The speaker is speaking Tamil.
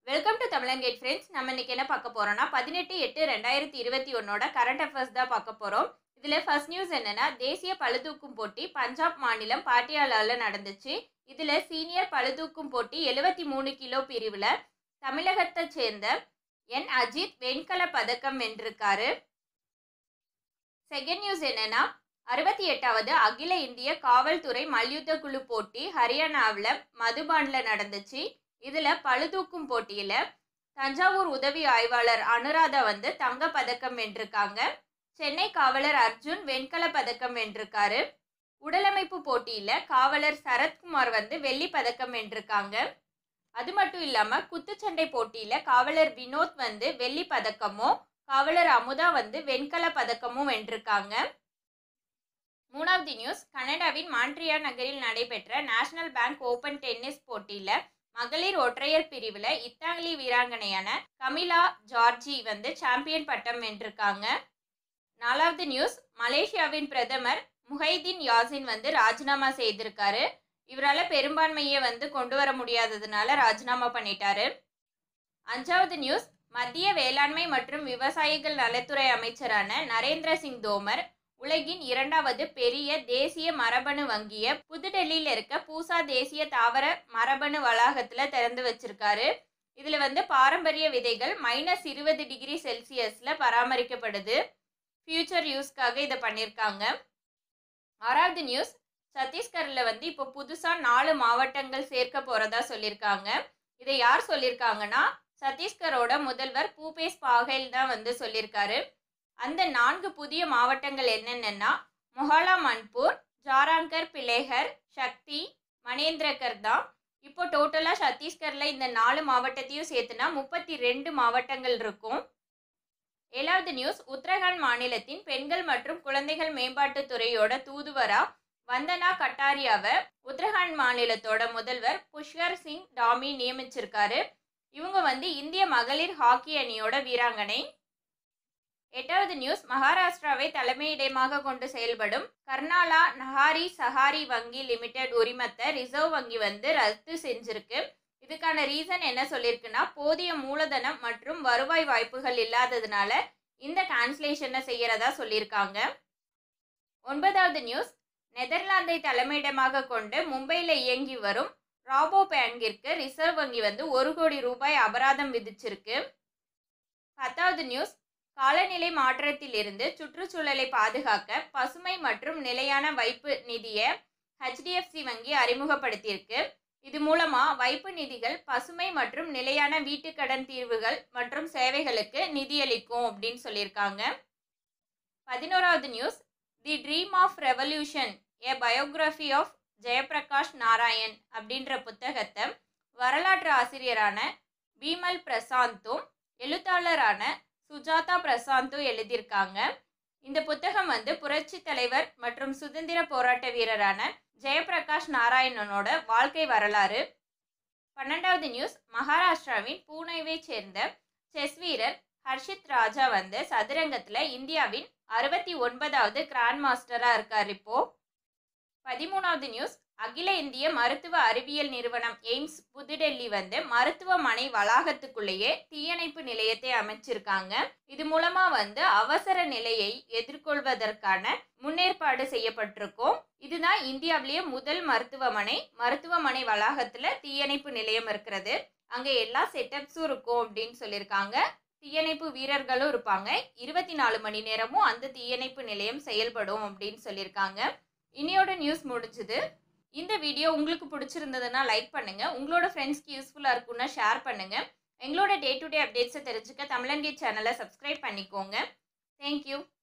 welcome to Tamilan gate friends நம்ம இன்னைக்கு என்ன பார்க்க போறோம்னா பதினெட்டு எட்டு ரெண்டாயிரத்தி இருபத்தி ஒன்னோட கரண்ட் அஃபேர்ஸ் தான் பார்க்க போறோம் இதுல ஃபர்ஸ்ட் நியூஸ் என்னன்னா தேசிய பளுதூக்கும் போட்டி பஞ்சாப் மாநிலம் பாட்டியாலால நடந்துச்சு இதுல சீனியர் பளுதூக்கும் போட்டி எழுபத்தி மூணு கிலோ பிரிவுல தமிழகத்தை சேர்ந்த என் அஜித் வெண்கல பதக்கம் வென்றிருக்காரு செகண்ட் நியூஸ் என்னன்னா அறுபத்தி எட்டாவது அகில இந்திய காவல்துறை மல்யுத்த குழு போட்டி ஹரியானாவில் மதுபான்ல நடந்துச்சு இதுல பளுதூக்கும் போட்டியில தஞ்சாவூர் உதவி ஆய்வாளர் அனுராதா வந்து தங்க பதக்கம் வென்றிருக்காங்க சென்னை காவலர் அர்ஜுன் வெண்கல பதக்கம் வென்றிருக்காரு உடலமைப்பு போட்டியில காவலர் சரத்குமார் வந்து வெள்ளி பதக்கம் வென்றிருக்காங்க அது மட்டும் இல்லாம குத்துச்சண்டை போட்டியில காவலர் வினோத் வந்து வெள்ளி பதக்கமும் காவலர் அமுதா வந்து வெண்கல பதக்கமும் வென்றிருக்காங்க மூணாவது நியூஸ் கனடாவின் மான்ட்ரியா நகரில் நடைபெற்ற நேஷனல் பேங்க் ஓபன் டென்னிஸ் போட்டியில மகளிர் ஒற்றையர் பிரிவில் இத்தாலி வீராங்கனையான கமிலா ஜார்ஜி வந்து சாம்பியன் பட்டம் வென்றிருக்காங்க நாலாவது நியூஸ் மலேசியாவின் பிரதமர் முஹைதீன் யாசின் வந்து ராஜினாமா செய்திருக்காரு இவரால் பெரும்பான்மையை வந்து கொண்டு வர முடியாததுனால ராஜினாமா பண்ணிட்டாரு அஞ்சாவது நியூஸ் மத்திய வேளாண்மை மற்றும் விவசாயிகள் நலத்துறை அமைச்சரான நரேந்திர சிங் தோமர் உலகின் இரண்டாவது பெரிய தேசிய மரபணு வங்கிய புதுடெல்லியில் இருக்க பூசா தேசிய தாவர மரபணு வளாகத்துல திறந்து வச்சிருக்காரு இதுல வந்து பாரம்பரிய விதைகள் மைனஸ் இருபது டிகிரி செல்சியஸ்ல பராமரிக்கப்படுது ஃபியூச்சர் யூஸ்க்காக இதை பண்ணியிருக்காங்க ஆறாவது நியூஸ் சத்தீஸ்கர்ல வந்து இப்போ புதுசா நாலு மாவட்டங்கள் சேர்க்க போறதா சொல்லியிருக்காங்க இதை யார் சொல்லியிருக்காங்கன்னா சத்தீஸ்கரோட முதல்வர் பூபேஸ் பாகேல் தான் வந்து சொல்லியிருக்காரு அந்த நான்கு புதிய மாவட்டங்கள் என்னென்னா மொஹாலா மன்பூர் ஜாராங்கர் பிளேகர் சக்தி மனேந்திரகர் தான் இப்போ டோட்டலாக சத்தீஸ்கரில் இந்த நாலு மாவட்டத்தையும் சேர்த்துனா முப்பத்தி ரெண்டு மாவட்டங்கள் இருக்கும் ஏழாவது நியூஸ் உத்தரகாண்ட் மாநிலத்தின் பெண்கள் மற்றும் குழந்தைகள் மேம்பாட்டுத் துறையோட தூதுவரா வந்தனா கட்டாரியாவை உத்தரகாண்ட் மாநிலத்தோட முதல்வர் புஷ்கர் சிங் டாமி நியமிச்சிருக்காரு இவங்க வந்து இந்திய மகளிர் ஹாக்கி அணியோட வீராங்கனை எட்டாவது நியூஸ் மகாராஷ்டிராவை தலைமையிடமாக கொண்டு செயல்படும் கர்நாலா நஹாரி சஹாரி வங்கி லிமிடெட் உரிமத்தை ரிசர்வ் வங்கி வந்து ரத்து செஞ்சிருக்கு இதுக்கான ரீசன் என்ன சொல்லியிருக்குன்னா போதிய மூலதனம் மற்றும் வருவாய் வாய்ப்புகள் இல்லாததுனால இந்த டிரான்ஸ்லேஷனை செய்யறதா சொல்லியிருக்காங்க ஒன்பதாவது நியூஸ் நெதர்லாந்தை தலைமையிடமாக கொண்டு மும்பையில் இயங்கி வரும் ராபோ பேங்கிற்கு ரிசர்வ் வங்கி வந்து ஒரு கோடி ரூபாய் அபராதம் விதிச்சிருக்கு பத்தாவது நியூஸ் காலநிலை மாற்றத்திலிருந்து சுற்றுச்சூழலை பாதுகாக்க பசுமை மற்றும் நிலையான வைப்பு நிதியை ஹெச்டிஎஃப்சி வங்கி அறிமுகப்படுத்தியிருக்கு இது மூலமா வைப்பு நிதிகள் பசுமை மற்றும் நிலையான வீட்டுக்கடன் தீர்வுகள் மற்றும் சேவைகளுக்கு நிதியளிக்கும் அப்படின்னு சொல்லியிருக்காங்க பதினோராவது news the dream of revolution a biography of Jayaprakash Narayan அப்படின்ற புத்தகத்தை வரலாற்று ஆசிரியரான பீமல் பிரசாந்தும் எழுத்தாளரான சுஜாதா பிரசாந்தும் எழுதியிருக்காங்க இந்த புத்தகம் வந்து புரட்சி தலைவர் மற்றும் சுதந்திர போராட்ட வீரரான ஜெயபிரகாஷ் நாராயணனோட வாழ்க்கை வரலாறு பன்னெண்டாவது நியூஸ் மகாராஷ்டிராவின் பூனேவை சேர்ந்த செஸ் வீரர் ஹர்ஷித் ராஜா வந்து சதுரங்கத்தில் இந்தியாவின் அறுபத்தி ஒன்பதாவது கிராண்ட் மாஸ்டராக இருக்கார் இப்போ பதிமூணாவது நியூஸ் அகில இந்திய மருத்துவ அறிவியல் நிறுவனம் எய்ம்ஸ் புதுடெல்லி வந்து மருத்துவமனை வளாகத்துக்குள்ளேயே தீயணைப்பு நிலையத்தை அமைச்சிருக்காங்க இது மூலமா வந்து அவசர நிலையை எதிர்கொள்வதற்கான முன்னேற்பாடு செய்யப்பட்டிருக்கும் இதுதான் இந்தியாவிலேயே முதல் மருத்துவமனை மருத்துவமனை வளாகத்துல தீயணைப்பு நிலையம் இருக்கிறது அங்க எல்லா செட்டப்ஸும் இருக்கும் அப்படின்னு சொல்லியிருக்காங்க தீயணைப்பு வீரர்களும் இருப்பாங்க இருபத்தி நாலு மணி நேரமும் அந்த தீயணைப்பு நிலையம் செயல்படும் அப்படின்னு சொல்லியிருக்காங்க இனியோட நியூஸ் முடிஞ்சுது இந்த வீடியோ உங்களுக்கு பிடிச்சிருந்ததுன்னா லைக் பண்ணுங்க உங்களோட ஃப்ரெண்ட்ஸ்க்கு யூஸ்ஃபுல்லாக இருக்குன்னா ஷேர் பண்ணுங்க எங்களோட டே டு டே அப்டேட்ஸை தெரிஞ்சுக்க தமிழன்கே சேனலை சப்ஸ்கிரைப் பண்ணிக்கோங்க தேங்க்யூ